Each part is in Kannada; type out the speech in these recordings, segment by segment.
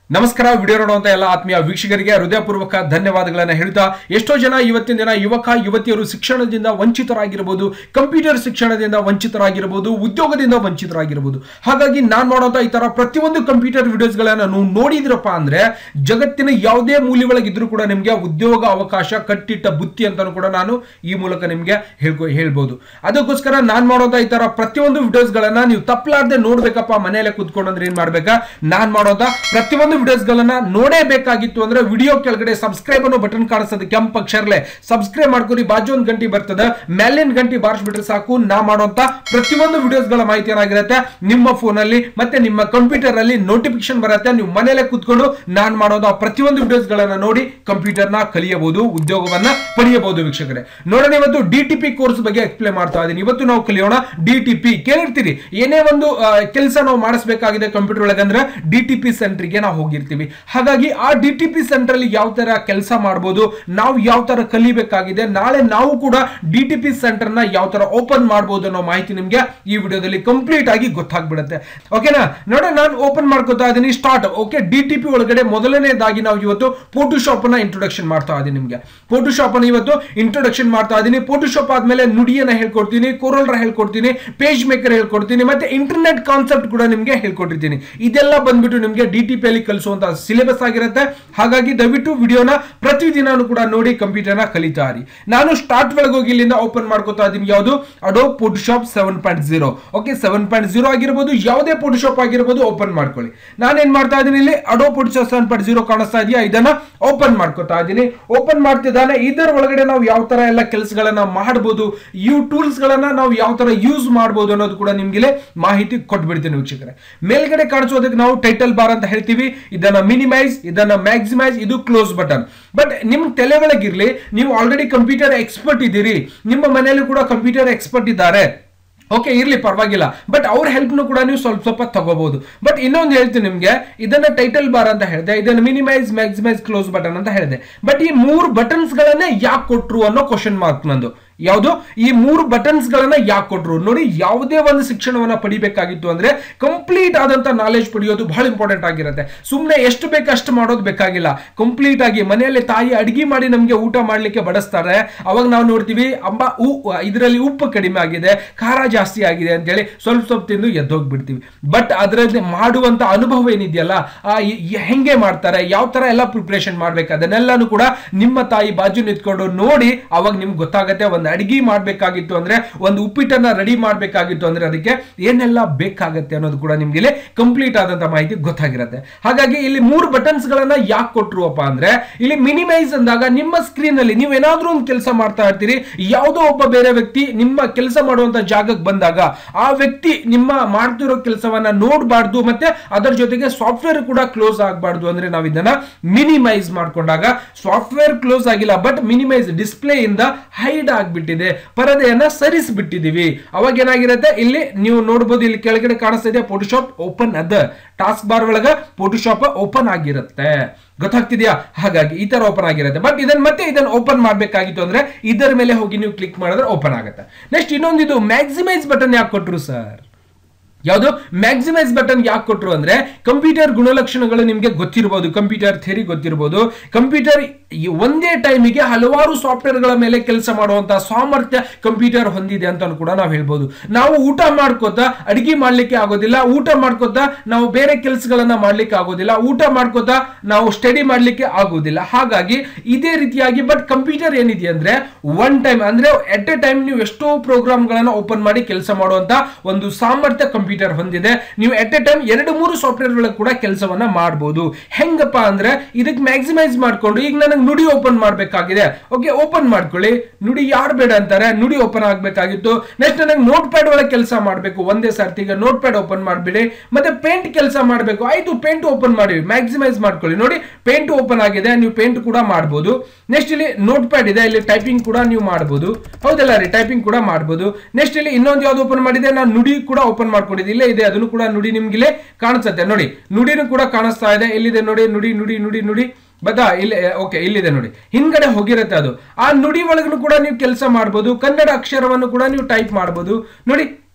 ನಮಸ್ಕಾರ ವಿಡಿಯೋ ನೋಡುವಂತ ಎಲ್ಲ ಆತ್ಮೀಯ ವೀಕ್ಷಕರಿಗೆ ಹೃದಯಪೂರ್ವಕ ಧನ್ಯವಾದಗಳನ್ನ ಹೇಳ್ತಾ ಎಷ್ಟೋ ಜನ ಇವತ್ತಿನ ದಿನ ಯುವಕ ಯುವತಿಯರು ಶಿಕ್ಷಣದಿಂದ ವಂಚಿತರಾಗಿರಬಹುದು ಕಂಪ್ಯೂಟರ್ ಶಿಕ್ಷಣದಿಂದ ವಂಚಿತರಾಗಿರಬಹುದು ಉದ್ಯೋಗದಿಂದ ವಂಚಿತರಾಗಿರಬಹುದು ಹಾಗಾಗಿ ನಾನ್ ಮಾಡುವಂತ ಈ ತರ ಪ್ರತಿಯೊಂದು ಕಂಪ್ಯೂಟರ್ ವಿಡಿಯೋಸ್ಗಳನ್ನ ನೀವು ನೋಡಿದ್ರಪ್ಪ ಅಂದ್ರೆ ಜಗತ್ತಿನ ಯಾವುದೇ ಮೂಲೆ ಒಳಗಿದ್ರು ಕೂಡ ನಿಮ್ಗೆ ಉದ್ಯೋಗ ಅವಕಾಶ ಕಟ್ಟಿಟ್ಟ ಬುತ್ತಿ ಅಂತಾನು ಕೂಡ ನಾನು ಈ ಮೂಲಕ ನಿಮ್ಗೆ ಹೇಳ್ಕೊ ಹೇಳ್ಬೋದು ಅದಕ್ಕೋಸ್ಕರ ನಾನ್ ಮಾಡುವಂತ ಈ ತರ ಪ್ರತಿಯೊಂದು ವಿಡಿಯೋಸ್ಗಳನ್ನ ನೀವು ತಪ್ಪಲಾರ್ದೆ ನೋಡ್ಬೇಕಪ್ಪ ಮನೆಯಲ್ಲೇ ಕುತ್ಕೊಂಡು ಅಂದ್ರೆ ಏನ್ ಮಾಡ್ಬೇಕಾ ನಾನ್ ಮಾಡೋದ ಪ್ರತಿಯೊಂದು ವಿಡಿಯೋಸ್ ಗಳನ್ನ ನೋಡೇಬೇಕಾಗಿತ್ತು ಅಂದ್ರೆ ವಿಡಿಯೋ ಕೆಳಗಡೆ ಸಬ್ಸ್ಕ್ರೈಬ್ ಅನ್ನೋ ಬಟನ್ ಕಾಣಿಸ್ತದೆ ಕೆಂಪ್ ಅಕ್ಷರಲೆ ಸಬ್ಸ್ಕ್ರೈಬ್ ಮಾಡ್ಕೊರಿ ಬಾಜು ಒಂದು ಗಂಟೆ ಬರ್ತದೆ ಮೇಲಿನ ಗಂಟೆ ಬಾರಿಸ್ಬಿಟ್ರೆ ಸಾಕು ನಾ ಮಾಡುವಂತ ಪ್ರತಿಯೊಂದು ವಿಡಿಯೋಸ್ ಗಳ ಮಾಹಿತಿ ಏನಾಗಿರುತ್ತೆ ನಿಮ್ಮ ಫೋನ್ ಅಲ್ಲಿ ಮತ್ತೆ ನಿಮ್ಮ ಕಂಪ್ಯೂಟರ್ ಅಲ್ಲಿ ನೋಟಿಫಿಕೇಶನ್ ಬರುತ್ತೆ ನೀವು ಮನೆಯಲ್ಲೇ ಕುತ್ಕೊಂಡು ನಾನ್ ಮಾಡೋದ ಪ್ರತಿಯೊಂದು ವಿಡಿಯೋಸ್ ಗಳನ್ನ ನೋಡಿ ಕಂಪ್ಯೂಟರ್ ನ ಕಲಿಯಬಹುದು ಉದ್ಯೋಗವನ್ನ ಪಡೆಯಬಹುದು ವೀಕ್ಷಕರೇ ನೋಡೋಣ ಇವತ್ತು ಡಿ ಟಿ ಪಿ ಕೋರ್ಸ್ ಬಗ್ಗೆ ಎಕ್ಸ್ಪ್ಲೇನ್ ಮಾಡ್ತಾ ಇದ್ದೀನಿ ಇವತ್ತು ನಾವು ಕಲಿಯೋಣ ಡಿ ಟಿ ಪಿ ಕೇಳಿರ್ತೀರಿ ಏನೇ ಒಂದು ಕೆಲಸ ನಾವು ಮಾಡಿಸಬೇಕಾಗಿದೆ ಕಂಪ್ಯೂಟರ್ ಒಳಗೆ ಅಂದ್ರೆ ಡಿ ಟಿ ಪಿ ಸೆಂಟ್ರಿಗೆ ನಾವು ಹೋಗಿರ್ತೀವಿ ಹಾಗಾಗಿ ಆ ಡಿ ಟಿ ಪಿ ಸೆಂಟರ್ ಅಲ್ಲಿ ಯಾವ ತರ ಕೆಲಸ ಮಾಡಬಹುದು ನಾವು ಯಾವ ತರ ಕಲಿಬೇಕಾಗಿದೆ ನಾಳೆ ನಾವು ಕೂಡ ಡಿ ಟಿ ಪಿ ಸೆಂಟರ್ ನ ಯಾವ ತರ ಓಪನ್ ಮಾಡಬಹುದು ಅನ್ನೋ ಮಾಹಿತಿ ನಿಮ್ಗೆ ಈ ವಿಡಿಯೋದಲ್ಲಿ ಕಂಪ್ಲೀಟ್ ಆಗಿ ಗೊತ್ತಾಗ್ಬಿಡುತ್ತೆ ಓಕೆನಾ ನೋಡ ನಾನು ಓಪನ್ ಮಾಡ್ಕೋತಾ ಇದೀನಿ start okay D T P ಒಳಗಡೆ ಮೊದಲನೇದಾಗಿ ನಾವು ಇವತ್ತು ಫೋಟೋಶಾಪ್ ನ ಇಂಟ್ರೊಡಕ್ಷನ್ ಮಾಡ್ತಾ ಇದೀನಿ ನಿಮ್ಗೆ ಫೋಟೋಶಾಪ್ ಅನ್ನ ಇವತ್ತು ಇಂಟ್ರೊಡಕ್ಷನ್ ಮಾಡ್ತಾ ಇದೀನಿ ಫೋಟೋಶಾಪ್ ಆದ್ಮೇಲೆ ನುಡಿಯನ್ನ ಹೇಳ್ಕೊಡ್ತೀನಿ ಕೋರಲ್ರ ಹೇಳ್ಕೊಡ್ತೀನಿ ಪೇಜ್ ಮೇಕರ್ ಹೇಳ್ಕೊಡ್ತೀನಿ ಮತ್ತೆ ಇಂಟರ್ನೆಟ್ ಕಾನ್ಸೆಪ್ಟ್ ಕೂಡ ನಿಮ್ಗೆ ಹೇಳ್ಕೊಟ್ಟಿರ್ತೀನಿ ಇದೆಲ್ಲ ಬಂದ್ಬಿಟ್ಟು ನಿಮ್ಗೆ ಡಿ ಟಿ ಪಿ ಅಲ್ಲಿ ಕಲಿಸುವಂತ ಸಿಲೆಬಸ್ ಆಗಿರುತ್ತೆ ಹಾಗಾಗಿ ದಯವಿಟ್ಟು ವಿಡಿಯೋನ ಪ್ರತಿದಿನಾನು ಕೂಡ ನೋಡಿ ಕಂಪ್ಯೂಟರ್ನ ಕಲಿತಾ ಇರಿ ನಾನು ಸ್ಟಾರ್ಟ್ ಒಳಗೆ ಹೋಗಿ ಇಲ್ಲಿಂದ ಓಪನ್ ಮಾಡ್ಕೋತಾ ಇದೀನಿ ಯಾವುದು Adobe Photoshop seven point zero okay seven point zero ಆಗಿರ್ಬೋದು ಯಾವುದೇ ಫೋಟೋಶಾಪ್ ಆಗಿರ್ಬೋದು ಓಪನ್ ಮಾಡ್ಕೊಳ್ಳಿ ನಾನೇನ್ ಮಾಡ್ತಾ ಇದೀನಿ ಇಲ್ಲಿ Adobe Photoshop seven point zero ಕಾಣಿಸ್ತಾ ಇದೆಯಾ ಇದನ್ನ ಓಪನ್ ಮಾಡ್ಕೋತಾ ಇದೀನಿ ಓಪನ್ ಮಾಡ್ತಿದ್ದಾನೆ ಇದರ ಒಳಗಡೆ ನಾವು ಯಾವ ತರ ಎಲ್ಲ ಕೆಲಸಗಳನ್ನ ಮಾಡಬಹುದು ಇವು ಟೂಲ್ಸ್ ಗಳನ್ನ ನಾವು ಯಾವ ತರ ಯೂಸ್ ಮಾಡಬಹುದು ಅನ್ನೋದು ಕೂಡ ನಿಮ್ಗೆ ಇಲ್ಲಿ ಮಾಹಿತಿ ಕೊಟ್ಬಿಡ್ತೀನಿ ವೀಕ್ಷಕರೇ ಮೇಲ್ಗಡೆ ಕಾಣಿಸೋದಕ್ಕೆ ನಾವು ಟೈಟಲ್ ಬಾರ್ ಅಂತ ಹೇಳ್ತೀವಿ ಇದನ್ನ ಮಿನಿಮೈಸ್ ಇದನ್ನ ಮ್ಯಾಕ್ಸಿಮೈಸ್ ಇದು ಕ್ಲೋಸ್ ಬಟನ್ ಬಟ್ ನಿಮ್ ತಲೆ ಒಳಗಿರ್ಲಿ ನೀವು ಆಲ್ರೆಡಿ ಕಂಪ್ಯೂಟರ್ ಎಕ್ಸ್ಪರ್ಟ್ ಇದ್ದೀರಿ ನಿಮ್ಮ ಮನೆಯಲ್ಲಿ ಕೂಡ ಕಂಪ್ಯೂಟರ್ ಎಕ್ಸ್ಪರ್ಟ್ ಇದ್ದಾರೆ ಓಕೆ ಇರ್ಲಿ ಪರವಾಗಿಲ್ಲ ಬಟ್ ಅವ್ರ ಹೆಲ್ಪ್ನು ಕೂಡ ನೀವು ಸ್ವಲ್ಪ ಸ್ವಲ್ಪ ತಗೋಬಹುದು ಬಟ್ ಇನ್ನೊಂದು ಹೇಳ್ತೀನಿ ನಿಮ್ಗೆ ಇದನ್ನ ಟೈಟಲ್ ಬಾರ್ ಅಂತ ಹೇಳಿದೆ ಇದನ್ನ ಮಿನಿಮೈಸ್ ಮ್ಯಾಕ್ಸಿಮೈಸ್ ಕ್ಲೋಸ್ ಬಟನ್ ಅಂತ ಹೇಳಿದೆ ಬಟ್ ಈ ಮೂರು ಬಟನ್ಸ್ ಗಳನ್ನೇ ಯಾಕೆ ಕೊಟ್ರು ಅನ್ನೋ ಕ್ವಶನ್ ಮಾರ್ಕ್ ನಂದು ಯಾವುದು ಈ ಮೂರು ಬಟನ್ಸ್ ಗಳನ್ನ ಯಾಕೆ ಕೊಟ್ರು ನೋಡಿ ಯಾವುದೇ ಒಂದು ಶಿಕ್ಷಣವನ್ನ ಪಡಿಬೇಕಾಗಿತ್ತು ಅಂದ್ರೆ ಕಂಪ್ಲೀಟ್ ಆದಂತ ನಾಲೆಜ್ ಪಡೆಯೋದು ಬಹಳ ಇಂಪಾರ್ಟೆಂಟ್ ಆಗಿರುತ್ತೆ ಸುಮ್ಮನೆ ಎಷ್ಟು ಬೇಕು ಅಷ್ಟು ಮಾಡೋದು ಬೇಕಾಗಿಲ್ಲ ಕಂಪ್ಲೀಟ್ ಆಗಿ ಮನೆಯಲ್ಲಿ ತಾಯಿ ಅಡಿಗೆ ಮಾಡಿ ನಮಗೆ ಊಟ ಮಾಡ್ಲಿಕ್ಕೆ ಬಡಿಸ್ತಾರೆ ಅವಾಗ ನಾವು ನೋಡ್ತೀವಿ ಅಮ್ಮ ಉ ಇದರಲ್ಲಿ ಉಪ್ಪು ಕಡಿಮೆ ಆಗಿದೆ ಖಾರ ಜಾಸ್ತಿ ಆಗಿದೆ ಅಂತೇಳಿ ಸ್ವಲ್ಪ ಸ್ವಲ್ಪ ತಿಂದು ಎದ್ದೋಗ್ಬಿಡ್ತೀವಿ ಬಟ್ ಅದರಲ್ಲಿ ಮಾಡುವಂತ ಅನುಭವ ಏನಿದೆಯಲ್ಲ ಆ ಈ- ಈ ಹೆಂಗೆ ಮಾಡ್ತಾರೆ ಯಾವ ತರ ಎಲ್ಲ ಪ್ರಿಪ್ರೇಷನ್ ಮಾಡ್ಬೇಕು ಅದನ್ನೆಲ್ಲಾನು ಕೂಡ ನಿಮ್ಮ ತಾಯಿ ಬಾಜು ನಿಂತ್ಕೊಂಡು ನೋಡಿ ಅವಾಗ ನಿಮ್ಗೆ ಗೊತ್ತಾಗತ್ತೆ ಒಂದು ಅಡಿಗೆ ಮಾಡ್ಬೇಕಾಗಿತ್ತು ಅಂದ್ರೆ ಒಂದು ಉಪ್ಪಿಟ್ಟನ್ನ ರೆಡಿ ಮಾಡ್ಬೇಕಾಗಿತ್ತು ಅಂದ್ರೆ ಅದಕ್ಕೆ ಏನೆಲ್ಲ ಬೇಕಾಗತ್ತೆ ಅನ್ನೋದು ಕೂಡ ನಿಮ್ಗೆ ಇಲ್ಲಿ ಕಂಪ್ಲೀಟ್ ಆದಂತ ಮಾಹಿತಿ ಗೊತ್ತಾಗಿರುತ್ತೆ ಹಾಗಾಗಿ ಇಲ್ಲಿ ಮೂರು ಬಟನ್ಸ್ ಗಳನ್ನ ಯಾಕೆ ಕೊಟ್ರು ಅಪ್ಪ ಅಂದ್ರೆ ಇಲ್ಲಿ ಮಿನಿಮೈಸ್ ಅಂದಾಗ ನಿಮ್ಮ ಸ್ಕ್ರೀನ್ ಅಲ್ಲಿ ನೀವು ಏನಾದ್ರೂ ಒಂದು ಕೆಲಸ ಮಾಡ್ತಾ ಇರ್ತೀರಿ ಯಾವುದೋ ಒಬ್ಬ ಬೇರೆ ವ್ಯಕ್ತಿ ನಿಮ್ಮ ಕೆಲಸ ಮಾಡುವಂತ ಜಾಗಕ್ಕೆ ಬಂದಾಗ ಆ ವ್ಯಕ್ತಿ ನಿಮ್ಮ ಮಾಡ್ತಿರೋ ಕೆಲಸವನ್ನ ನೋಡಬಾರ್ದು ಮತ್ತೆ ಅದರ ಜೊತೆಗೆ ಸಾಫ್ಟ್ವೇರ್ ಕೂಡ ಕ್ಲೋಸ್ ಆಗಬಾರ್ದು ಅಂದ್ರೆ ನಾವು ಇದನ್ನ ಮಿನಿಮೈಸ್ ಮಾಡ್ಕೊಂಡಾಗ ಸಾಫ್ಟ್ವೇರ್ ಕ್ಲೋಸ್ ಆಗಿಲ್ಲ ಬಟ್ ಮಿನಿಮೈಸ್ ಡಿಸ್ಪ್ಲೇ ಇಂದ ಹೈಡ್ ಆಗ್ಬಿಟ್ಟಿದೆ ಪರದೆಯನ್ನ ಸರಿಸ್ಬಿಟ್ಟಿದೀವಿ ಅವಾಗ ಏನಾಗಿರುತ್ತೆ ಇಲ್ಲಿ ನೀವು ನೋಡಬಹುದು ಇಲ್ಲಿ ಕೆಳಗಡೆ ಕಾಣಿಸ್ತಾ ಇದೆ ಫೋಟೋಶಾಪ್ ಓಪನ್ ಅದ ಟಾಸ್ಕ್ ಬಾರ್ ಒಳಗ ಫೋಟೋಶಾಪ್ ಓಪನ್ ಆಗಿರುತ್ತೆ ಗೊತ್ತಾಗ್ತಿದ್ಯಾ ಹಾಗಾಗಿ ಈ ತರ ಓಪನ್ ಆಗಿರುತ್ತೆ ಬಟ್ ಇದನ್ನ ಮತ್ತೆ ಇದನ್ನ ಓಪನ್ ಮಾಡ್ಬೇಕಾಗಿತ್ತು ಅಂದ್ರೆ ಇದರ ಮೇಲೆ ಹೋಗಿ ನೀವು ಕ್ಲಿಕ್ ಮಾಡಿದ್ರೆ ಓಪನ್ ಆಗುತ್ತೆ ನೆಕ್ಸ್ಟ್ ಇನ್ನೊಂದು ಇದು ಮ್ಯಾಕ್ಸಿಮೈಸ್ ಬಟನ್ ಯಾಕೆ ಕೊಟ್ರು ಸರ್ ಯಾವುದು ಮ್ಯಾಕ್ಸಿಮೈಸ್ ಬಟನ್ ಯಾಕೆ ಕೊಟ್ರು ಅಂದ್ರೆ ಕಂಪ್ಯೂಟರ್ ಗುಣಲಕ್ಷಣಗಳು ನಿಮಗೆ ಗೊತ್ತಿರಬಹುದು ಕಂಪ್ಯೂಟರ್ ಥಿಯರಿ ಗೊತ್ತಿರಬಹುದು ಕಂಪ್ಯೂಟರ್ ಈ ಒಂದೇ ಟೈಮಿಗೆ ಹಲವಾರು ಸಾಫ್ಟ್ವೇರ್ಗಳ ಮೇಲೆ ಕೆಲಸ ಮಾಡುವಂತ ಸಾಮರ್ಥ್ಯ ಕಂಪ್ಯೂಟರ್ ಹೊಂದಿದೆ ಅಂತ ಕೂಡ ನಾವು ಹೇಳ್ಬೋದು ನಾವು ಊಟ ಮಾಡ್ಕೋತಾ ಅಡಿಗೆ ಮಾಡ್ಲಿಕ್ಕೆ ಆಗೋದಿಲ್ಲ ಊಟ ಮಾಡ್ಕೋತಾ ನಾವು ಬೇರೆ ಕೆಲಸಗಳನ್ನ ಮಾಡ್ಲಿಕ್ಕೆ ಆಗೋದಿಲ್ಲ ಊಟ ಮಾಡ್ಕೋತಾ ನಾವು ಸ್ಟಡಿ ಮಾಡ್ಲಿಕ್ಕೆ ಆಗೋದಿಲ್ಲ ಹಾಗಾಗಿ ಇದೇ ರೀತಿಯಾಗಿ ಬಟ್ ಕಂಪ್ಯೂಟರ್ ಏನಿದೆ ಅಂದ್ರೆ ಒನ್ ಟೈಮ್ ಅಂದ್ರೆ ಎಟ್ ಎ ಟೈಮ್ ನೀವು ಎಷ್ಟೋ ಪ್ರೋಗ್ರಾಮ್ಗಳನ್ನ ಓಪನ್ ಮಾಡಿ ಕೆಲಸ ಮಾಡುವಂತ ಒಂದು ಸಾಮರ್ಥ್ಯ ಕಂಪ್ಯೂಟರ್ ಹೊಂದಿದೆ ನೀವು ಎಟ್ ಎ ಟೈಮ್ ಎರಡು ಮೂರು ಸಾಫ್ಟ್ವೇರ್ ಒಳಗೆ ಕೂಡ ಕೆಲಸವನ್ನ ಮಾಡಬಹುದು ಹೆಂಗಪ್ಪ ಅಂದ್ರೆ ಇದಕ್ಕೆ ಮ್ಯಾಕ್ಸಿಮೈಸ್ ಮಾಡ್ಕೊಂಡು ಈಗ ನನಗೆ ನುಡಿ ಓಪನ್ ಮಾಡ್ಬೇಕಾಗಿದೆ ಓಕೆ ಓಪನ್ ಮಾಡ್ಕೊಳ್ಳಿ ನುಡಿ ಯಾರು ಬೇಡ ಅಂತಾರೆ ನುಡಿ ಓಪನ್ ಆಗ್ಬೇಕಾಗಿತ್ತು ನೆಕ್ಸ್ಟ್ ನನಗೆ ನೋಟ್ ಪ್ಯಾಡ್ ಒಳಗೆ ಕೆಲಸ ಮಾಡಬೇಕು ಒಂದೇ ಸರ್ತಿ ಈಗ ನೋಟ್ ಪ್ಯಾಡ್ ಓಪನ್ ಮಾಡಿಬಿಡಿ ಮತ್ತೆ ಪೇಂಟ್ ಕೆಲಸ ಮಾಡಬೇಕು ಆಯ್ತು ಪೇಂಟ್ ಓಪನ್ ಮಾಡಿ ಮ್ಯಾಕ್ಸಿಮೈಸ್ ಮಾಡ್ಕೊಳ್ಳಿ ನೋಡಿ ಪೇಂಟ್ ಓಪನ್ ಆಗಿದೆ ನೀವು ಪೇಂಟ್ ಕೂಡ ಮಾಡಬಹುದು ನೆಕ್ಸ್ಟ್ ಇಲ್ಲಿ ನೋಟ್ ಪ್ಯಾಡ್ ಇದೆ ಇಲ್ಲಿ ಟೈಪಿಂಗ್ ಕೂಡ ನೀವು ಮಾಡಬಹುದು ಹೌದಲ್ಲ ರೀ ಟೈಪಿಂಗ್ ಕೂಡ ಮಾಡಬಹುದು ನೆಕ್ಸ್ಟ್ ಇಲ್ಲಿ ಇನ್ನೊಂದು ಯಾವ್ದು ಓಪನ್ ಮಾಡಿದೆ ನಾನು ನುಡಿ ಕೂಡ ಓಪನ್ ಮಾಡ್ಕೊಂಡಿದ್ದೆ ಇಲ್ಲೇ ಇದೆ ಅದನ್ನು ಕೂಡ ನುಡಿ ನಿಮ್ಗೆ ಇಲ್ಲೇ ಕಾಣಿಸುತ್ತೆ ನೋಡಿ ನುಡಿನೂ ಕೂಡ ಕಾಣಿಸ್ತಾ ಇದೆ ಇಲ್ಲಿದೆ ನೋಡಿ ನುಡಿ ನುಡಿ ನುಡಿ ನುಡಿ ಬದಾ ಇಲ್ಲಿ ಓಕೆ ಇಲ್ಲಿದೆ ನೋಡಿ ಹಿಂದ್ಗಡೆ ಹೋಗಿರುತ್ತೆ ಅದು ಆ ನುಡಿ ಒಳಗೂ ಕೂಡ ನೀವು ಕೆಲಸ ಮಾಡ್ಬೋದು ಕನ್ನಡ ಅಕ್ಷರವನ್ನು ಕೂಡ ನೀವು ಟೈಪ್ ಮಾಡ್ಬೋದು ನೋಡಿ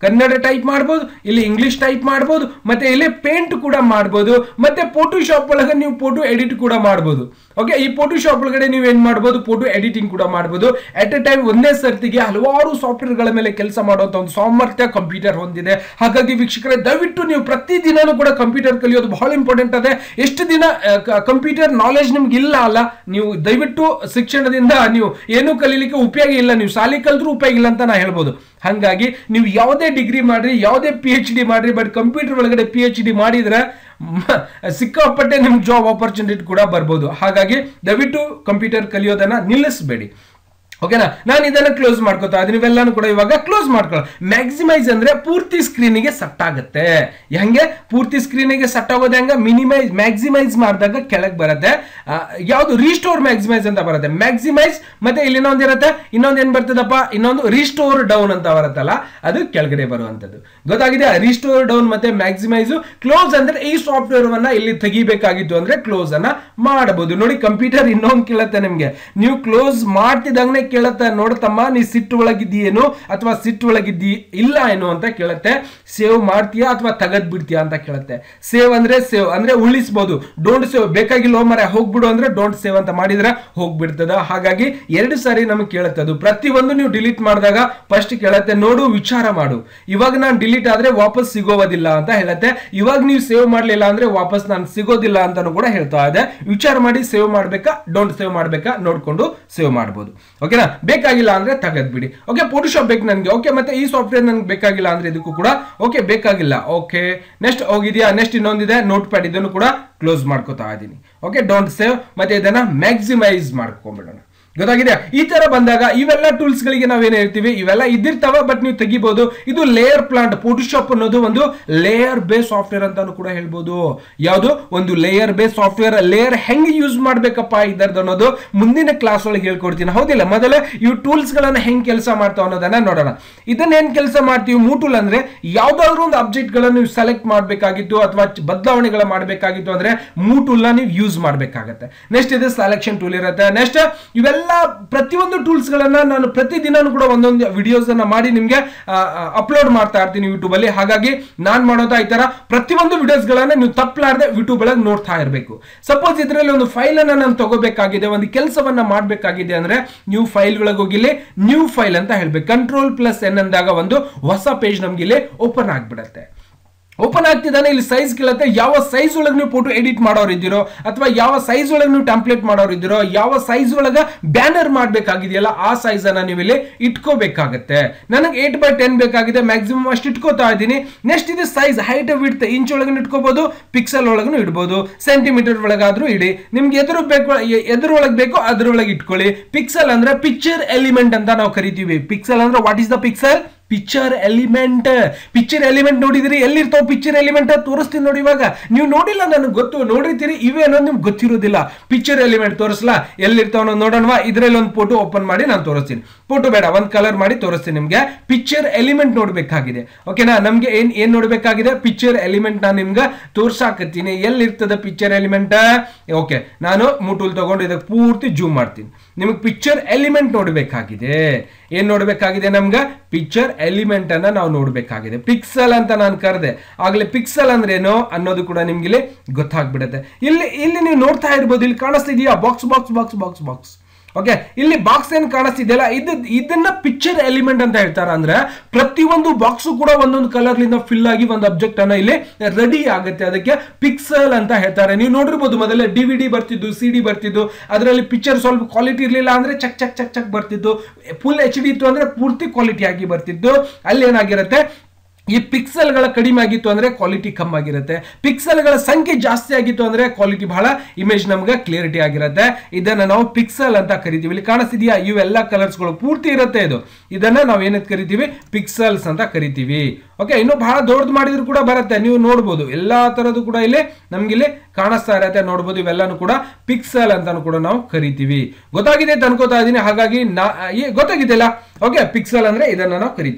ಕನ್ನಡ ಟೈಪ್ ಮಾಡ್ಬೋದು ಇಲ್ಲಿ ಇಂಗ್ಲಿಷ್ ಟೈಪ್ ಮಾಡ್ಬೋದು ಮತ್ತೆ ಇಲ್ಲಿ ಪೇಂಟ್ ಕೂಡ ಮಾಡ್ಬೋದು ಮತ್ತೆ ಫೋಟೋಶಾಪ್ ಒಳಗೆ ನೀವು ಫೋಟೋ ಎಡಿಟ್ ಕೂಡ ಮಾಡ್ಬೋದು ಓಕೆ ಈ ಫೋಟೋಶಾಪ್ ಒಳಗಡೆ ನೀವು ಏನ್ ಮಾಡ್ಬೋದು ಫೋಟೋ ಎಡಿಟಿಂಗ್ ಕೂಡ ಮಾಡ್ಬೋದು ಅಟ್ ಎ ಟೈಮ್ ಒಂದೇ ಸರ್ತಿಗೆ ಹಲವಾರು ಸಾಫ್ಟ್ವೇರ್ ಗಳ ಮೇಲೆ ಕೆಲಸ ಮಾಡುವಂತ ಒಂದು ಸಾಮರ್ಥ್ಯ ಕಂಪ್ಯೂಟರ್ ಹೊಂದಿದೆ ಹಾಗಾಗಿ ವೀಕ್ಷಕರೇ ದಯವಿಟ್ಟು ನೀವು ಪ್ರತಿ ದಿನಾನೂ ಕೂಡ ಕಂಪ್ಯೂಟರ್ ಕಲಿಯೋದು ಬಹಳ ಇಂಪಾರ್ಟೆಂಟ್ ಅದೇ ಎಷ್ಟು ದಿನ ಕಂಪ್ಯೂಟರ್ ನಾಲೆಜ್ ನಿಮ್ಗೆ ಇಲ್ಲ ಅಲ್ಲ ನೀವು ದಯವಿಟ್ಟು ಶಿಕ್ಷಣದಿಂದ ನೀವು ಏನೂ ಕಲೀಲಿಕ್ಕೆ ಉಪಯೋಗ ಇಲ್ಲ ನೀವು ಶಾಲೆ ಕಲಿದ್ರೂ ಉಪಯೋಗ ಇಲ್ಲ ಅಂತ ನಾ ಹೇಳ್ಬೋದು ಹಾಗಾಗಿ ನೀವು ಯಾವುದೇ ಡಿಗ್ರಿ ಮಾಡ್ರಿ ಯಾವುದೇ ಪಿ ಎಚ್ ಡಿ ಮಾಡ್ರಿ ಬಟ್ ಕಂಪ್ಯೂಟರ್ ಒಳಗಡೆ ಪಿ ಎಚ್ ಡಿ ಮಾಡಿದ್ರೆ ಮ- ಸಿಕ್ಕಾಪಟ್ಟೆ ನಿಮ್ಗೆ ಜಾಬ್ ಆಪರ್ಚುನಿಟಿ ಕೂಡ ಬರ್ಬೋದು ಹಾಗಾಗಿ ದಯವಿಟ್ಟು ಕಂಪ್ಯೂಟರ್ ಕಲಿಯೋದನ್ನ ನಿಲ್ಲಿಸಬೇಡಿ ಓಕೆನಾ ನಾನು ಇದನ್ನ ಕ್ಲೋಸ್ ಮಾಡ್ಕೋತಾ ಇದೀನಿ ಇವೆಲ್ಲಾನು ಕೂಡ ಇವಾಗ ಕ್ಲೋಸ್ ಮಾಡ್ಕೊಳ್ಳೋ ಮ್ಯಾಕ್ಸಿಮೈಸ್ ಅಂದ್ರೆ ಪೂರ್ತಿ ಸ್ಕ್ರೀನಿಗೆ ಸೆಟ್ ಆಗುತ್ತೆ ಹೆಂಗೆ ಪೂರ್ತಿ ಸ್ಕ್ರೀನಿಗೆ ಸೆಟ್ ಆಗೋದು ಹೆಂಗ ಮಿನಿಮೈಸ್ ಮ್ಯಾಕ್ಸಿಮೈಸ್ ಮಾಡಿದಾಗ ಕೆಳಗೆ ಬರುತ್ತೆ ಆ, ಯಾವುದು ರೀಸ್ಟೋರ್ ಮ್ಯಾಕ್ಸಿಮೈಸ್ ಅಂತ ಬರುತ್ತೆ ಮ್ಯಾಕ್ಸಿಮೈಸ್ ಮತ್ತೆ ಇಲ್ಲಿ ಇನ್ನೊಂದು ಇರುತ್ತೆ ಇನ್ನೊಂದು ಏನ್ ಬರ್ತದಪ್ಪ ಇನ್ನೊಂದು ರೀಸ್ಟೋರ್ ಡೌನ್ ಅಂತ ಬರುತ್ತಲ್ಲ ಅದು ಕೆಳಗಡೆ ಬರುವಂತದ್ದು ಗೊತ್ತಾಗಿದೆ ರೀಸ್ಟೋರ್ ಡೌನ್ ಮತ್ತೆ ಮ್ಯಾಕ್ಸಿಮೈಸ್ ಕ್ಲೋಸ್ ಅಂದ್ರೆ ಈ ಸಾಫ್ಟ್ವೇರ್ ವನ್ನ ಇಲ್ಲಿ ತೆಗಿಬೇಕಾಗಿತ್ತು ಅಂದ್ರೆ ಕ್ಲೋಸ್ ಅನ್ನ ಮಾಡಬಹುದು ನೋಡಿ ಕಂಪ್ಯೂಟರ್ ಇನ್ನೊಂದು ಕೇಳುತ್ತೆ ನಿಮ್ಗೆ ನೀವು ಕ್ಲೋಸ್ ಮಾಡ್ತಿದ್ದಂಗೆ ಕೇಳುತ್ತೆ ನೋಡ್ತಮ್ಮ ನೀ ಸಿಟ್ಟು ಒಳಗಿದ್ದೀಯೇನು ಅಥವಾ ಸಿಟ್ಟು ಒಳಗಿದ್ದೀ ಇಲ್ಲ ಏನು ಅಂತ ಕೇಳುತ್ತೆ ಸೇವ್ ಮಾಡ್ತೀಯಾ ಅಥವಾ ತೆಗೆದ್ ಬಿಡ್ತೀಯಾ ಅಂತ ಕೇಳುತ್ತೆ ಸೇವ್ ಅಂದ್ರೆ ಸೇವ್ ಅಂದ್ರೆ ಉಳಿಸಬಹುದು ಡೋಂಟ್ ಸೇವ್ ಬೇಕಾಗಿಲ್ಲ ಮರ ಹೋಗ್ಬಿಡು ಅಂದ್ರೆ ಡೋಂಟ್ ಸೇವ್ ಅಂತ ಮಾಡಿದ್ರೆ ಹೋಗ್ಬಿಡ್ತದ ಹಾಗಾಗಿ ಎರಡು ಸಾರಿ ನಮಗೆ ಕೇಳುತ್ತೆ ಅದು ಪ್ರತಿಯೊಂದು ನೀವು ಡಿಲೀಟ್ ಮಾಡಿದಾಗ ಫಸ್ಟ್ ಕೇಳುತ್ತೆ ನೋಡು ವಿಚಾರ ಮಾಡು ಇವಾಗ ನಾನು ಡಿಲೀಟ್ ಆದ್ರೆ ವಾಪಸ್ ಸಿಗೋದಿಲ್ಲ ಅಂತ ಹೇಳುತ್ತೆ ಇವಾಗ ನೀವು ಸೇವ್ ಮಾಡ್ಲಿಲ್ಲ ಅಂದ್ರೆ ವಾಪಸ್ ನಾನು ಸಿಗೋದಿಲ್ಲ ಅಂತಾನು ಕೂಡ ಹೇಳ್ತಾ ಇದೆ ವಿಚಾರ ಮಾಡಿ ಸೇವ್ ಮಾಡ್ಬೇಕಾ ಡೋಂಟ್ ಸೇವ್ ಮಾಡ್ಬೇಕಾ ನೋಡ್ಕೊಂಡು ಸೇವ್ ಮಾಡ್ಬೋದು ಓಕೆನಾ ಬೇಕಾಗಿಲ್ಲ ಅಂದ್ರೆ ತೆಗೆದ್ಬಿಡಿ ಓಕೆ ಫೋಟೋಶಾಪ್ ಬೇಕು ನನಗೆ ಓಕೆ ಮತ್ತೆ ಈ ಸಾಫ್ಟ್ವೇರ್ ನನಗೆ ಬೇಕಾಗಿಲ್ಲ ಅಂದ್ರೆ ಇದಕ್ಕೂ ಕೂಡ ಓಕೆ ಬೇಕಾಗಿಲ್ಲ ಓಕೆ ನೆಕ್ಸ್ಟ್ ಹೋಗಿದ್ಯಾ ನೆಕ್ಸ್ಟ್ ಇನ್ನೊಂದಿದೆ ನೋಟ್ ಪ್ಯಾಡ್ ಇದನ್ನು ಕೂಡ ಕ್ಲೋಸ್ ಮಾಡ್ಕೋತಾ ಇದ್ದೀನಿ ಓಕೆ ಡೋಂಟ್ ಸೇವ್ ಮತ್ತೆ ಇದನ್ನ ಮ್ಯಾಕ್ಸಿಮೈಸ್ ಮಾಡ್ಕೊಂಡ್ಬಿಡೋಣ ಗೊತ್ತಾಗಿದೆ ಈ ತರ ಬಂದಾಗ ಇವೆಲ್ಲ ಟೂಲ್ಸ್ ಗಳಿಗೆ ನಾವೇನ್ ಹೇಳ್ತೀವಿ ಇವೆಲ್ಲ ಇದ್ದಿರ್ತಾವ ಬಟ್ ನೀವು ತೆಗಿಬಹುದು ಇದು ಲೇಯರ್ ಪ್ಲಾಂಟ್ ಫೋಟೋಶಾಪ್ ಅನ್ನೋದು ಒಂದು ಲೇಯರ್ ಬೇಸ್ ಸಾಫ್ಟ್ವೇರ್ ಅಂತಾನು ಕೂಡ ಹೇಳ್ಬೋದು ಯಾವುದು ಒಂದು ಲೇಯರ್ ಬೇಸ್ ಸಾಫ್ಟ್ವೇರ್ ಲೇಯರ್ ಹೆಂಗ್ ಯೂಸ್ ಮಾಡ್ಬೇಕಪ್ಪ ಇದರದ್ದು ಅನ್ನೋದು ಮುಂದಿನ ಕ್ಲಾಸ್ ಒಳಗೆ ಹೇಳ್ಕೊಡ್ತೀನಿ ಹೌದಿಲ್ಲ ಮೊದಲೇ ಇವು ಟೂಲ್ಸ್ ಗಳನ್ನ ಹೆಂಗ್ ಕೆಲಸ ಮಾಡ್ತಾವ ಅನ್ನೋದನ್ನ ನೋಡೋಣ ಇದನ್ನ ಏನ್ ಕೆಲಸ ಮಾಡ್ತೀವಿ ಮೂಟೂಲ್ ಅಂದ್ರೆ ಯಾವ್ದಾದ್ರು ಒಂದು ಅಬ್ಜೆಕ್ಟ್ ಗಳನ್ನ ನೀವು ಸೆಲೆಕ್ಟ್ ಮಾಡಬೇಕಾಗಿತ್ತು ಅಥವಾ ಬದಲಾವಣೆಗಳ ಮಾಡಬೇಕಾಗಿತ್ತು ಅಂದ್ರೆ ಮೂಟೂಲ್ ನ ನೀವು ಯೂಸ್ ಮಾಡಬೇಕಾಗತ್ತೆ ನೆಕ್ಸ್ಟ್ ಇದು ಸೆಲೆಕ್ಷನ್ ಟೂಲ್ ಇರುತ್ತೆ ನೆಕ್ಸ್ಟ್ ಇವೆಲ್ಲ ಪ್ರತಿಯೊಂದು ಟೂಲ್ಸ್ ಗಳನ್ನ ನಾನು ಪ್ರತಿ ದಿನಾನು ಕೂಡ ಒಂದೊಂದು ವಿಡಿಯೋಸ್ ಅನ್ನ ಮಾಡಿ ನಿಮ್ಗೆ ಅಪ್ಲೋಡ್ ಮಾಡ್ತಾ ಇರ್ತೀನಿ ಯೂಟ್ಯೂಬ್ ಅಲ್ಲಿ ಹಾಗಾಗಿ ನಾನ್ ಮಾಡೋದ ಈ ತರ ಪ್ರತಿಯೊಂದು ವಿಡಿಯೋಸ್ ಗಳನ್ನ ನೀವು ತಪ್ಪಲಾರ್ದೆ ಯೂಟ್ಯೂಬ್ ಒಳಗೆ ನೋಡ್ತಾ ಇರಬೇಕು ಸಪೋಸ್ ಇದರಲ್ಲಿ ಒಂದು ಫೈಲ್ ಅನ್ನ ನಾನು ತಗೋಬೇಕಾಗಿದೆ ಒಂದು ಕೆಲಸವನ್ನ ಮಾಡಬೇಕಾಗಿದೆ ಅಂದ್ರೆ ನ್ಯೂ ಫೈಲ್ ಒಳಗೆ ಹೋಗಿಲಿ ನ್ಯೂ ಫೈಲ್ ಅಂತ ಹೇಳ್ಬೇಕು ಕಂಟ್ರೋಲ್ ಪ್ಲಸ್ ಎನ್ ಅಂದಾಗ ಒಂದು ಹೊಸ ಪೇಜ್ ನಮ್ಗೆ ಇಲ್ಲಿ ಓಪನ್ ಆಗ್ಬಿಡತ್ತೆ ಓಪನ್ ಆಗ್ತಿದ್ದಾನೆ ಇಲ್ಲಿ ಸೈಜ್ ಕೇಳುತ್ತೆ ಯಾವ ಸೈಜ್ ಒಳಗೆ ನೀವು ಫೋಟೋ ಎಡಿಟ್ ಮಾಡೋರು ಇದ್ದೀರೋ ಅಥವಾ ಯಾವ ಸೈಜ್ ಒಳಗೆ ನೀವು ಟೆಂಪ್ಲೇಟ್ ಮಾಡೋರು ಇದ್ದೀರೋ ಯಾವ ಸೈಜ್ ಒಳಗೆ ಬ್ಯಾನರ್ ಮಾಡಬೇಕಾಗಿದೆಯಲ್ಲ ಆ ಸೈಜ್ ಅನ್ನ ನೀವು ಇಲ್ಲಿ ಇಟ್ಕೋಬೇಕಾಗತ್ತೆ ನನಗೆ ಏಟ್ ಬೈ ಟೆನ್ ಬೇಕಾಗಿದೆ ಮ್ಯಾಕ್ಸಿಮಮ್ ಅಷ್ಟು ಇಟ್ಕೋತಾ ಇದ್ದೀನಿ ನೆಕ್ಸ್ಟ್ ಇದು ಸೈಜ್ ಹೈಟ್ ವಿಡ್ತ್ ಇಂಚ್ ಒಳಗೂ ಇಟ್ಕೋಬಹುದು ಪಿಕ್ಸೆಲ್ ಒಳಗೂ ಇಡ್ಬೋದು ಸೆಂಟಿಮೀಟರ್ ಒಳಗಾದ್ರೂ ಇಡಿ ನಿಮ್ಗೆ ಎದುರು ಬೇಕು ಎ- ಎದುರೊಳಗೆ ಬೇಕೋ ಅದ್ರೊಳಗೆ ಇಟ್ಕೊಳ್ಳಿ ಪಿಕ್ಸೆಲ್ ಅಂದ್ರೆ ಪಿಕ್ಚರ್ ಎಲಿಮೆಂಟ್ ಅಂತ ನಾವು ಕರಿತೀವಿ ಪಿಕ್ಸೆಲ್ ಅಂದ್ರೆ what is the pixel picture element picture element ನೋಡಿದಿರಿ ಎಲ್ಲಿರ್ತಾವ ಪಿಕ್ಚರ್ ಎಲಿಮೆಂಟ್ ತೋರಿಸ್ತೀನಿ ನೋಡಿ ಇವಾಗ ನೀವು ನೋಡಿಲ್ಲ ನನಗೆ ಗೊತ್ತು ನೋಡಿರ್ತೀರಿ ಇವೇ ಅನ್ನೋದು ನಿಮ್ಗೆ ಗೊತ್ತಿರೋದಿಲ್ಲ ಪಿಕ್ಚರ್ ಎಲಿಮೆಂಟ್ ತೋರಿಸ್ಲಾ ಎಲ್ಲಿರ್ತಾವ ನೋಡೋಣವಾ ಇದ್ರಲ್ಲಿ ಒಂದು ಫೋಟೋ ಓಪನ್ ಮಾಡಿ ನಾನು ತೋರಿಸ್ತೀನಿ ಫೋಟೋ ಬೇಡ ಒಂದು ಕಲರ್ ಮಾಡಿ ತೋರಿಸ್ತೀನಿ ನಿಮ್ಗೆ ಪಿಕ್ಚರ್ ಎಲಿಮೆಂಟ್ ನೋಡ್ಬೇಕಾಗಿದೆ ಓಕೆನಾ ನಮ್ಗೆ ಏನ್ ಏನ್ ನೋಡ್ಬೇಕಾಗಿದೆ ಪಿಕ್ಚರ್ ಎಲಿಮೆಂಟ್ ನಾನು ನಿಮ್ಗೆ ತೋರ್ಸಾಕತ್ತೀನಿ ಎಲ್ಲಿರ್ತದೆ ಪಿಕ್ಚರ್ ಎಲಿಮೆಂಟ್ ಓಕೆ ನಾನು ಮೂಟೂಲ್ ತಗೊಂಡು ಇದಕ್ಕೆ ಪೂರ್ತಿ ಜೂಮ್ ಮಾಡ್ತೀನಿ ನಿಮಗೆ ಪಿಕ್ಚರ್ ಎಲಿಮೆಂಟ್ ನೋಡ್ಬೇಕಾಗಿದೆ ಏನ್ ನೋಡ್ಬೇಕಾಗಿದೆ ನಮ್ಗೆ ಪಿಕ್ಚರ್ ಎಲಿಮೆಂಟ್ ಅನ್ನ ನಾವು ನೋಡ್ಬೇಕಾಗಿದೆ ಪಿಕ್ಸೆಲ್ ಅಂತ ನಾನು ಕರೆದೆ ಆಗ್ಲೇ ಪಿಕ್ಸೆಲ್ ಅಂದ್ರೆ ಏನು ಅನ್ನೋದು ಕೂಡ ನಿಮ್ಗೆ ಇಲ್ಲಿ ಗೊತ್ತಾಗ್ಬಿಡುತ್ತೆ ಇಲ್ಲಿ ಇಲ್ಲಿ ನೀವು ನೋಡ್ತಾ ಇರ್ಬೋದು ಇಲ್ಲಿ ಕಾಣಿಸ್ತಿದೆಯಾ box box box box box okay ಇಲ್ಲಿ ಬಾಕ್ಸ್ ಏನ್ ಕಾಣಿಸ್ತಿದೆಯಲ್ಲ ಇದು ಇದನ್ನ ಪಿಕ್ಚರ್ ಎಲಿಮೆಂಟ್ ಅಂತ ಹೇಳ್ತಾರ ಅಂದ್ರೆ ಪ್ರತಿಯೊಂದು ಬಾಕ್ಸ್ ಕೂಡ ಒಂದೊಂದು ಕಲರ್ ಲಿಂದ ಫಿಲ್ ಆಗಿ ಒಂದು ಅಬ್ಜೆಕ್ಟ್ ಅನ್ನ ಇಲ್ಲಿ ರೆಡಿ ಆಗುತ್ತೆ ಅದಕ್ಕೆ ಪಿಕ್ಸೆಲ್ ಅಂತ ಹೇಳ್ತಾರೆ ನೀವು ನೋಡಿರ್ಬೋದು ಮೊದಲೇ ಡಿ ವಿ ಡಿ ಬರ್ತಿದ್ದು ಸಿ ಡಿ ಬರ್ತಿದ್ದು ಅದರಲ್ಲಿ ಪಿಕ್ಚರ್ ಸ್ವಲ್ಪ ಕ್ವಾಲಿಟಿ ಇರಲಿಲ್ಲ ಅಂದ್ರೆ ಚಕ್ ಚಕ್ ಚಕ್ ಚಕ್ ಬರ್ತಿತ್ತು ಫುಲ್ ಎಚ್ ಡಿ ಇತ್ತು ಅಂದ್ರೆ ಪೂರ್ತಿ ಕ್ವಾಲಿಟಿ ಆಗಿ ಬರ್ತಿದ್ದು ಅಲ್ಲಿ ಏನಾಗಿರುತ್ತೆ ಈ ಪಿಕ್ಸೆಲ್ಗಳ ಕಡಿಮೆ ಆಗಿತ್ತು ಅಂದ್ರೆ ಕ್ವಾಲಿಟಿ ಕಮ್ಮಿ ಆಗಿರುತ್ತೆ ಪಿಕ್ಸೆಲ್ಗಳ ಸಂಖ್ಯೆ ಜಾಸ್ತಿ ಆಗಿತ್ತು ಅಂದ್ರೆ ಕ್ವಾಲಿಟಿ ಬಹಳ ಇಮೇಜ್ ನಮ್ಗೆ ಕ್ಲಿಯರಿಟಿ ಆಗಿರುತ್ತೆ ಇದನ್ನ ನಾವು ಪಿಕ್ಸೆಲ್ ಅಂತ ಕರಿತೀವಿ ಇಲ್ಲಿ ಕಾಣಿಸ್ತಿದೆಯಾ ಇವೆಲ್ಲ ಕಲರ್ಸ್ಗಳು ಪೂರ್ತಿ ಇರುತ್ತೆ ಇದು ಇದನ್ನ ನಾವು ಏನಂತ ಕರಿತೀವಿ ಪಿಕ್ಸೆಲ್ಸ್ ಅಂತ ಕರಿತೀವಿ ಓಕೆ ಇನ್ನು ಬಹಳ ದೊಡ್ಡದು ಮಾಡಿದ್ರು ಕೂಡ ಬರುತ್ತೆ ನೀವು ನೋಡ್ಬೋದು ಎಲ್ಲಾ ತರದ್ದು ಕೂಡ ಇಲ್ಲಿ ನಮ್ಗೆ ಇಲ್ಲಿ ಕಾಣಿಸ್ತಾ ಇರತ್ತೆ ನೋಡ್ಬೋದು ಇವೆಲ್ಲಾನು ಕೂಡ ಪಿಕ್ಸೆಲ್ ಅಂತಾನು ಕೂಡ ನಾವು ಕರಿತೀವಿ ಗೊತ್ತಾಗಿದೆ ಅಂತ ಅನ್ಕೋತಾ ಇದೀನಿ ಹಾಗಾಗಿ ನಾ ಈ ಗೊತ್ತಾಗಿದೆಯಲ್ಲ ಓಕೆ ಪಿಕ್ಸೆಲ್ ಅಂದ್ರೆ ಇದನ್ನ ನಾವು ಕರಿತೀವಿ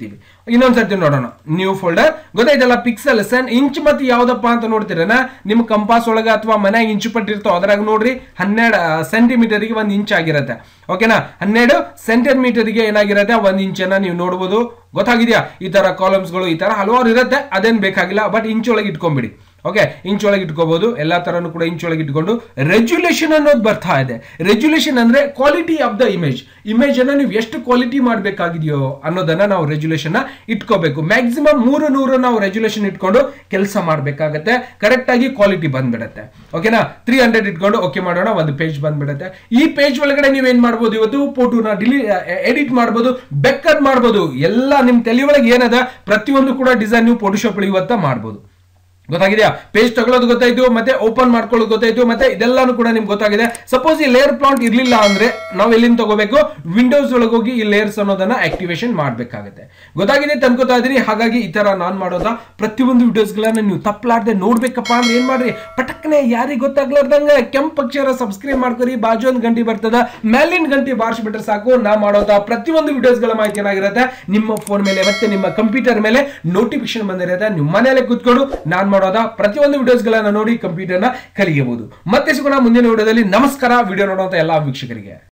ಇನ್ನೊಂದ್ಸರ್ತಿ ನೋಡೋಣ ನ್ಯೂ ಫೋಲ್ಡರ್ ಗೊತ್ತಾಯ್ತಲ್ಲ ಪಿಕ್ಸೆಲ್ ಸೆನ್ ಇಂಚ್ ಮತ್ತೆ ಯಾವ್ದಪ್ಪ ಅಂತ ನೋಡ್ತೀರನ ನಿಮ್ ಕಂಪಾಸ್ ಒಳಗ ಅಥವಾ ಮನ್ಯಾಗ ಇಂಚು ಪಟ್ಟಿರ್ತಾವ ಅದ್ರಾಗ ನೋಡ್ರಿ ಹನ್ನೆರಡು ಸೆಂಟಿಮೀಟರ್ಗೆ ಒಂದ್ ಇಂಚ್ ಆಗಿರತ್ತೆ ಓಕೆನಾ ಹನ್ನೆರಡು ಸೆಂಟಿಮೀಟರ್ಗೆ ಏನಾಗಿರತ್ತೆ ಒಂದ್ ಇಂಚನ್ನ ನೀವು ನೋಡ್ಬೋದು ಗೊತ್ತಾಗಿದ್ಯಾ ಈ ತರ ಕಾಲಮ್ಸ್ಗಳು ಈ ತರ ಹಲವಾರು ಇರುತ್ತೆ ಅದೇನ್ ಬೇಕಾಗಿಲ್ಲ ಬಟ್ ಇಂಚ್ ಒಳಗೆ ಇಟ್ಕೊಂಡ್ಬಿಡಿ ಓಕೆ ಇಂಚ್ ಒಳಗೆ ಇಟ್ಕೋಬಹುದು ಎಲ್ಲಾ ತರನು ಕೂಡ ಇಂಚ್ ಒಳಗೆ ಇಟ್ಕೊಂಡು ರೆಜ್ಯುಲೇಷನ್ ಅನ್ನೋದು ಬರ್ತಾ ಇದೆ ರೆಜ್ಯುಲೇಷನ್ ಅಂದ್ರೆ quality of the image image ಅನ್ನ ನೀವು ಎಷ್ಟು ಕ್ವಾಲಿಟಿ ಮಾಡಬೇಕಾಗಿದೆಯೋ ಅನ್ನೋದನ್ನ ನಾವು ರೆಜ್ಯುಲೇಷನ್ ಇಟ್ಕೋಬೇಕು ಮ್ಯಾಕ್ಸಿಮಮ್ ಮೂರು ನೂರು ನಾವು ರೆಜ್ಯುಲೇಷನ್ ಇಟ್ಕೊಂಡು ಕೆಲಸ ಮಾಡಬೇಕಾಗತ್ತೆ ಕರೆಕ್ಟ್ ಆಗಿ ಕ್ವಾಲಿಟಿ ಬಂದ್ಬಿಡುತ್ತೆ ಓಕೆನಾ ತ್ರೀ ಹಂಡ್ರೆಡ್ ಇಟ್ಕೊಂಡು ಓಕೆ ಮಾಡೋಣ ಒಂದು ಪೇಜ್ ಬಂದ್ಬಿಡುತ್ತೆ ಈ ಪೇಜ್ ಒಳಗಡೆ ನೀವೇನ್ ಮಾಡ್ಬೋದು ಇವತ್ತು ಫೋಟೋನ ಡಿಲೀ ಎಡಿಟ್ ಮಾಡ್ಬೋದು ಬೆಕ್ಕದ್ ಮಾಡ್ಬೋದು ಎಲ್ಲ ನಿಮ್ ತಲೆ ಒಳಗೆ ಏನದ ಪ್ರತಿಯೊಂದು ಕೂಡ ಡಿಸೈನ್ ನೀವು ಫೋಟೋಶಾಪ್ ಇವತ್ತ ಮಾಡ್ಬೋದು ಗೊತ್ತಾಗಿದೆಯಾ ಪೇಜ್ ತಗೊಳ್ಳೋದು ಗೊತ್ತಾಯ್ತು ಮತ್ತೆ ಓಪನ್ ಮಾಡ್ಕೊಳ್ಳೋದು ಗೊತ್ತಾಯ್ತು ಮತ್ತೆ ಇದೆಲ್ಲಾನು ಕೂಡ ನಿಮ್ಗೆ ಗೊತ್ತಾಗಿದೆ ಸಪೋಸ್ ಈ ಲೇಯರ್ ಪ್ಲಾಂಟ್ ಇರ್ಲಿಲ್ಲ ಅಂದ್ರೆ ನಾವು ಎಲ್ಲಿಂದ ತಗೋಬೇಕು ವಿಂಡೋಸ್ ಒಳಗೆ ಹೋಗಿ ಈ ಲೇಯರ್ಸ್ ಅನ್ನೋದನ್ನ ಆಕ್ಟಿವೇಶನ್ ಮಾಡ್ಬೇಕಾಗುತ್ತೆ ಗೊತ್ತಾಗಿದೆ ತಂದ್ಕೋತಾ ಇದೀನಿ ಹಾಗಾಗಿ ಈ ತರ ನಾನ್ ಮಾಡೋದ ಪ್ರತಿಯೊಂದು ವಿಡಿಯೋಸ್ಗಳನ್ನ ನೀವು ತಪ್ಪಲಾರ್ದೆ ನೋಡ್ಬೇಕಪ್ಪ ಅಂದ್ರೆ ಏನ್ ಮಾಡ್ರಿ ಪಟಕ್ನೆ ಯಾರಿಗೆ ಗೊತ್ತಾಗ್ಲಾರ್ದಂಗ ಕೆಂಪ್ ಅಕ್ಷರ ಸಬ್ಸ್ಕ್ರೈಬ್ ಮಾಡ್ಕೊರಿ ಬಾಜು ಒಂದು ಗಂಟೆ ಬರ್ತದ ಮೇಲಿನ ಗಂಟೆ ಬಾರಿಸ್ಬಿಟ್ರೆ ಸಾಕು ನಾ ಮಾಡೋದ ಪ್ರತಿಯೊಂದು ವಿಡಿಯೋಸ್ಗಳ ಮಾಹಿತಿ ಏನಾಗಿರುತ್ತೆ ನಿಮ್ಮ ಫೋನ್ ಮೇಲೆ ಮತ್ತೆ ನಿಮ್ಮ ಕಂಪ್ಯೂಟರ್ ಮೇಲೆ ನೋಟಿಫಿಕೇಶನ್ ಬಂದಿರುತ್ತೆ ನೀವು ಮನೆಯಲ್ಲೇ ಕೂತ್ಕೊಂಡು ನಾನ್ ಮಾಡೋದ ಪ್ರತಿಯೊಂದು ವಿಡಿಯೋಸ್ಗಳನ್ನ ನೋಡಿ ಕಂಪ್ಯೂಟರ್ನ ಕಲಿಯಬಹುದು ಮತ್ತೆ ಸಿಗೋಣ ಮುಂದಿನ ವಿಡಿಯೋದಲ್ಲಿ ನಮಸ್ಕಾರ ವಿಡಿಯೋ ನೋಡುವಂತ ಎಲ್ಲಾ ವೀಕ್ಷಕರಿಗೆ